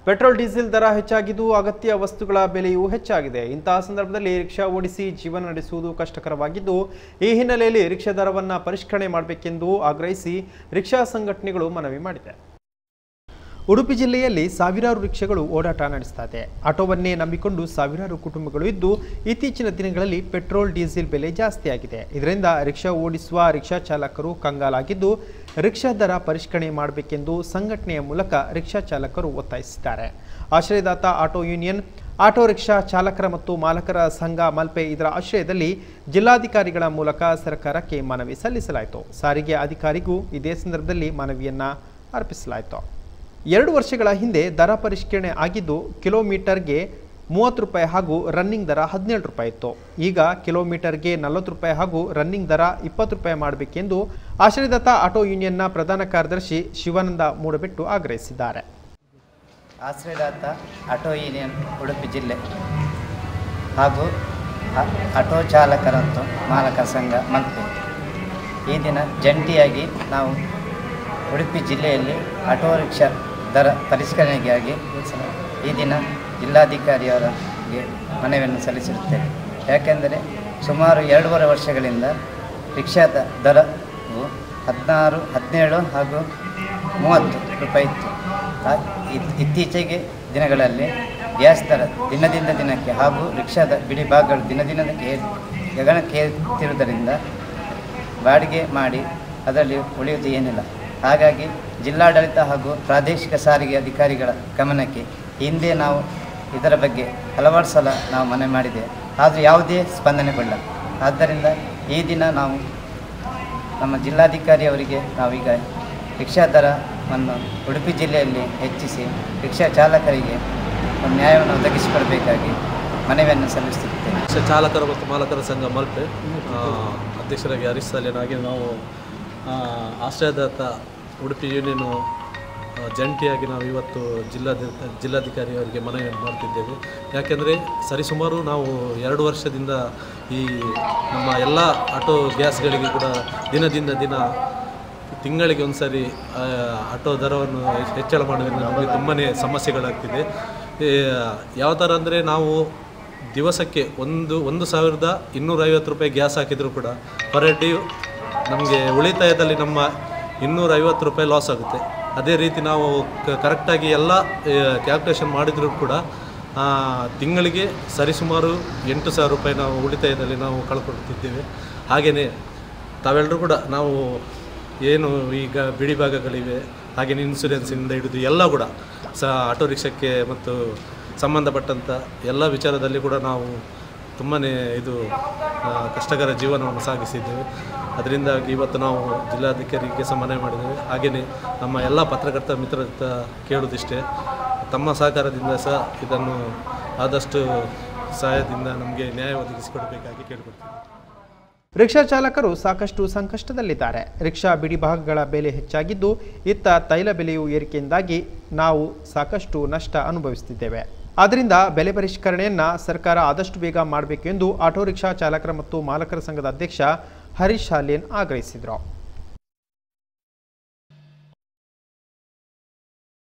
petrol diesel ದರ ಹೆಚ್ಚಾಗಿದ್ದು ಅಗತ್ಯ ವಸ್ತುಗಳ ಬೆಲೆಯೂ ಹೆಚ್ಚಾಗಿದೆ ಇಂತಹ ಸಂದರ್ಭದಲ್ಲಿ ರಿಕ್ಷಾ ಓಡಿಸಿ ಜೀವನ ನಡೆಸುವುದು ಕಷ್ಟಕರವಾಗಿದ್ದು ಈ ಹಿನ್ನೆಲೆಯಲ್ಲಿ ರಿಕ್ಷಾ ದರವನ್ನು ಪರಿಷ್ಕರಣೆ ಮಾಡಬೇಕೆಂದು ಆಗ್ರಹಿಸಿ ರಿಕ್ಷಾ ಸಂಘಟನೆಗಳು ಮನವಿ ಮಾಡಿದೆ ಉಡುಪಿ ಜಿಲ್ಲೆಯಲ್ಲಿ ಸಾವಿರಾರು ರಿಕ್ಷಾಗಳು ಓಡಾಟ ನಡೆಸ್ತಾ ಇದೆ ಆಟೋವನ್ನೇ ನಂಬಿಕೊಂಡು ಸಾವಿರಾರು ಕುಟುಂಬಗಳು ಇದ್ದು ಇತ್ತೀಚಿನ ದಿನಗಳಲ್ಲಿ ಪೆಟ್ರೋಲ್ ಡೀಸೆಲ್ ಬೆಲೆ ಜಾಸ್ತಿ ಆಗಿದೆ ಇದರಿಂದ ರಿಕ್ಷಾ ಓಡಿಸುವ ರಿಕ್ಷಾ ಚಾಲಕರು ಕಂಗಾಲಾಗಿದ್ದು ರಿಕ್ಷಾ ದರ ಪರಿಷ್ಕರಣೆ ಮಾಡಬೇಕೆಂದು ಸಂಘಟನೆಯ ಮೂಲಕ ರಿಕ್ಷಾ ಚಾಲಕರು ಒತ್ತಾಯಿಸಿದ್ದಾರೆ ಆಶ್ರಯದಾತ ಆಟೋ ಯೂನಿಯನ್ ಆಟೋ ರಿಕ್ಷಾ ಚಾಲಕರ ಮತ್ತು ಮಾಲಕರ ಸಂಘ ಮಲ್ಪೆ ಇದರ ಆಶ್ರಯದಲ್ಲಿ ಜಿಲ್ಲಾಧಿಕಾರಿಗಳ ಮೂಲಕ ಸರ್ಕಾರಕ್ಕೆ ಮನವಿ ಸಲ್ಲಿಸಲಾಯಿತು ಸಾರಿಗೆ ಅಧಿಕಾರಿಗೂ ಇದೇ ಸಂದರ್ಭದಲ್ಲಿ ಮನವಿಯನ್ನ ಅರ್ಪಿಸಲಾಯಿತು ಎರಡು ವರ್ಷಗಳ ಹಿಂದೆ ದರ ಪರಿಷ್ಕರಣೆ ಆಗಿದ್ದು ಕಿಲೋಮೀಟರ್ಗೆ ಮೂವತ್ತು ರೂಪಾಯಿ ಹಾಗೂ ರನ್ನಿಂಗ್ ದರ ಹದಿನೇಳು ರೂಪಾಯಿ ಇತ್ತು ಈಗ ಕಿಲೋಮೀಟರ್ಗೆ ನಲವತ್ತು ರೂಪಾಯಿ ಹಾಗೂ ರನ್ನಿಂಗ್ ದರ ಇಪ್ಪತ್ತು ರೂಪಾಯಿ ಮಾಡಬೇಕೆಂದು ಆಶ್ರಯದತ್ತ ಆಟೋ ಯೂನಿಯನ್ನ ಪ್ರಧಾನ ಕಾರ್ಯದರ್ಶಿ ಶಿವಾನಂದ ಮೂಡಬೆಟ್ಟು ಆಗ್ರಹಿಸಿದ್ದಾರೆ ಆಶ್ರಯದಾತ ಆಟೋ ಯೂನಿಯನ್ ಉಡುಪಿ ಜಿಲ್ಲೆ ಹಾಗೂ ಆ- ಆಟೋ ಚಾಲಕರ ಮತ್ತು ಮಾಲಕ ಸಂಘ ಮಲ್ಪೆ ಈ ದಿನ ಜಂಟಿಯಾಗಿ ನಾವು ಉಡುಪಿ ಜಿಲ್ಲೆಯಲ್ಲಿ ಆಟೋ ರಿಕ್ಷಾ ದರ ಪರಿಷ್ಕರಣೆಗಾಗಿ ಈ ದಿನ ಜಿಲ್ಲಾಧಿಕಾರಿಯವರಿಗೆ ಮನವಿಯನ್ನು ಸಲ್ಲಿಸಿರುತ್ತೇವೆ ಯಾಕೆಂದರೆ ಸುಮಾರು ಎರಡೂವರೆ ವರ್ಷಗಳಿಂದ ರಿಕ್ಷಾದ ದರವು ಹದಿನಾರು ಹದಿನೇಳು ಹಾಗೂ ಮೂವತ್ತು ರೂಪಾಯಿ ಇತ್ತು ಆ, ಇತ್- ಇತ್ತೀಚೆಗೆ ದಿನಗಳಲ್ಲಿ ಗ್ಯಾಸ್ ದರ ದಿನದಿಂದ ದಿನಕ್ಕೆ ಹಾಗೂ ರಿಕ್ಷಾದ ಬಿಡಿ ಭಾಗಗಳು ದಿನ ದಿನಕ್ಕೆ ಗಗನಕ್ಕೆ ಏರುತ್ತಿರುವುದರಿಂದ ಬಾಡಿಗೆ ಮಾಡಿ ಅದರಲ್ಲಿ ಉಳಿಯುವುದು ಏನಿಲ್ಲ ಹಾಗಾಗಿ ಜಿಲ್ಲಾಡಳಿತ ಹಾಗೂ ಪ್ರಾದೇಶಿಕ ಸಾರಿಗೆ ಅಧಿಕಾರಿಗಳ ಗಮನಕ್ಕೆ ಹಿಂದೆ ನಾವು ಇದರ ಬಗ್ಗೆ ಹಲವಾರು ಸಲ ನಾವು ಮನವಿ ಮಾಡಿದ್ದೇವೆ ಆದರೂ ಯಾವುದೇ ಸ್ಪಂದನೆ ಕೊಡಲ್ಲ ಆದ್ದರಿಂದ ಈ ದಿನ ನಾವು ನಮ್ಮ ಜಿಲ್ಲಾಧಿಕಾರಿ ಅವರಿಗೆ ನಾವೀಗ ರಿಕ್ಷಾ ದರವನ್ನು ಉಡುಪಿ ಜಿಲ್ಲೆಯಲ್ಲಿ ಹೆಚ್ಚಿಸಿ ರಿಕ್ಷಾ ಚಾಲಕರಿಗೆ ಒಂದು ನ್ಯಾಯವನ್ನು ಒದಗಿಸಿಕೊಡಬೇಕಾಗಿ ಮನವಿಯನ್ನು ಸಲ್ಲಿಸುತ್ತೇವೆ ರಿಕ್ಷಾ ಚಾಲಕರ ಮತ್ತು ಮಾಲಕರ ಸಂಘ ಮಲ್ಪೆ ಆ, ಅಧ್ಯಕ್ಷರಾಗಿ ಹರೀಶ್ ಸಾಲಿನಾಗಿ ನಾವು ಆ, ಆಶ್ರಯದಾತ ಉಡುಪಿ ಯೂನಿಯನು ಆ, ಜಂಟಿಯಾಗಿ ನಾವು ಇವತ್ತು ಜಿಲ್ಲಾಧಿ ಜಿಲ್ಲಾಧಿಕಾರಿ ಅವರಿಗೆ ಮನವಿಯನ್ನು ಮಾಡ್ತಿದ್ದೇವೆ ಯಾಕೆಂದರೆ ಸರಿಸುಮಾರು ನಾವು ಎರಡು ವರ್ಷದಿಂದ ಈ ನಮ್ಮ ಎಲ್ಲ ಆಟೋ ಗ್ಯಾಸ್ಗಳಿಗೆ ಕೂಡ ದಿನದಿಂದ ದಿನ ತಿಂಗಳಿಗೆ ಒಂದು ಸರಿ ಆ, ಆಟೋ ದರವನ್ನು ಹೆಚ್ಚಳ ಮಾಡೋದ್ರಿಂದ ನಮಗೆ ತುಂಬಾ ಸಮಸ್ಯೆಗಳಾಗ್ತಿದೆ ಈ, ಯಾವ ಥರ ಅಂದರೆ ನಾವು ದಿವಸಕ್ಕೆ ಒಂದು ಒಂದು ಸಾವಿರದ ಇನ್ನೂರೈವತ್ತು ರೂಪಾಯಿ ಗ್ಯಾಸ್ ಹಾಕಿದರೂ ಕೂಡ ಪರ್ ಡೇ ನಮಗೆ ಉಳಿತಾಯದಲ್ಲಿ ನಮ್ಮ ಇನ್ನೂರೈವತ್ತು ರೂಪಾಯಿ ಲಾಸ್ ಆಗುತ್ತೆ ಅದೇ ರೀತಿ ನಾವು ಕ- ಕರೆಕ್ಟಾಗಿ ಎಲ್ಲ ಕ್ಯಾಲ್ಕುಲೇಷನ್ ಮಾಡಿದರೂ ಕೂಡ ಆ, ತಿಂಗಳಿಗೆ ಸರಿಸುಮಾರು ಎಂಟು ಸಾವಿರ ರೂಪಾಯಿ ನಾವು ಉಳಿತಾಯದಲ್ಲಿ ನಾವು ಕಳ್ಕೊಳ್ತಿದ್ದೇವೆ ಹಾಗೆಯೇ ತಾವೆಲ್ಲರೂ ಕೂಡ ನಾವು ಏನು ಈಗ ಬಿಡಿ ಭಾಗಗಳಿವೆ ಹಾಗೆಯೇ ಇನ್ಸೂರೆನ್ಸಿಂದ ಹಿಡಿದು ಎಲ್ಲ ಕೂಡ ಸಹ ಆಟೋ ರಿಕ್ಷಕ್ಕೆ ಮತ್ತು ಸಂಬಂಧಪಟ್ಟಂಥ ಎಲ್ಲ ವಿಚಾರದಲ್ಲಿ ಕೂಡ ನಾವು ತುಂಬಾ ಇದು ಆ, ಕಷ್ಟಕರ ಜೀವನವನ್ನು ಸಾಗಿಸಿದ್ದೇವೆ ಅದರಿಂದಾಗಿ ಇವತ್ತು ನಾವು ಜಿಲ್ಲಾಧಿಕಾರಿಗೆ ಸಹ ಮನವಿ ಮಾಡಿದ್ದೇವೆ ಹಾಗೆಯೇ ನಮ್ಮ ಎಲ್ಲ ಪತ್ರಕರ್ತ ಮಿತ್ರರ ಹತ್ರ ಕೇಳೋದಿಷ್ಟೇ ತಮ್ಮ ಸಹಕಾರದಿಂದ ಸಹ ಇದನ್ನು ಆದಷ್ಟು ಸಹಾಯದಿಂದ ನಮಗೆ ನ್ಯಾಯ ಒದಗಿಸಿಕೊಡಬೇಕಾಗಿ ಕೇಳಿಕೊಡ್ತೀನಿ ರಿಕ್ಷಾ ಚಾಲಕರು ಸಾಕಷ್ಟು ಸಂಕಷ್ಟದಲ್ಲಿದ್ದಾರೆ ರಿಕ್ಷಾ ಬಿಡಿ ಭಾಗಗಳ ಬೆಲೆ ಹೆಚ್ಚಾಗಿದ್ದು ಇತ್ತ ತೈಲ ಬೆಲೆಯು ಏರಿಕೆಯಿಂದಾಗಿ ನಾವು ಸಾಕಷ್ಟು ನಷ್ಟ ಅನುಭವಿಸುತ್ತಿದ್ದೇವೆ ಆದ್ದರಿಂದ ಬೆಲೆ ಪರಿಷ್ಕರಣೆಯನ್ನ ಸರ್ಕಾರ ಆದಷ್ಟು ಬೇಗ ಮಾಡಬೇಕು ಎಂದು ಆಟೋ ರಿಕ್ಷಾ ಚಾಲಕರ ಮತ್ತು ಮಾಲಕರ ಸಂಘದ ಅಧ್ಯಕ್ಷ ಹರೀಶ್ ಹಾಲೇನ್ ಆಗ್ರಹಿಸಿದರು